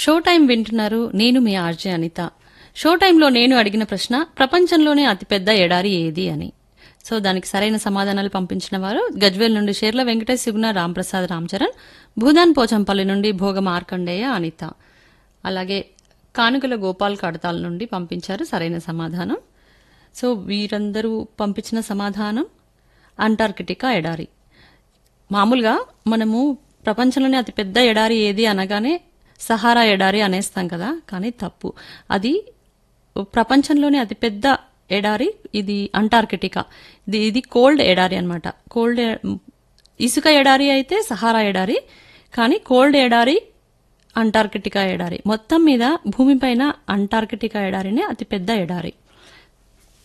show time వింటున్నారు నేను మీ RJ Anitha show టైంలో నేను అడిగిన ప్రశ్న ప్రపంచంలోనే అతిపెద్ద ఎడారి ఏది అని సో దానికి సరైన సమాధానాలు పంపించిన వారు గజ్వేల్ నుండి షేర్ల వెంకటేష్ సుగుణ రాంప్రసాద్ రామ్చరణ్ భూదాన్ పోచంపల్లి నుండి భోగ మార్కండేయ అనిత అలాగే కానుకల గోపాల్ కడతాల్ నుండి పంపించారు సరైన సమాధానం సో వీరందరూ పంపించిన సమాధానం అంటార్కిటికా ఎడారి మామూలుగా మనము ప్రపంచంలోనే అతి పెద్ద ఎడారి ఏది అనగానే సహారా ఎడారి అనేస్తాం కదా కానీ తప్పు అది ప్రపంచంలోనే అతిపెద్ద ఎడారి ఇది అంటార్కిటికా ఇది ఇది కోల్డ్ ఎడారి అన్నమాట కోల్డ్ ఎ- ఇసుక ఎడారి అయితే సహారా ఎడారి కానీ కోల్డ్ ఎడారి అంటార్కిటికా ఎడారి మొత్తం మీద భూమిపైన అంటార్కిటికా ఎడారినే అతిపెద్ద ఎడారి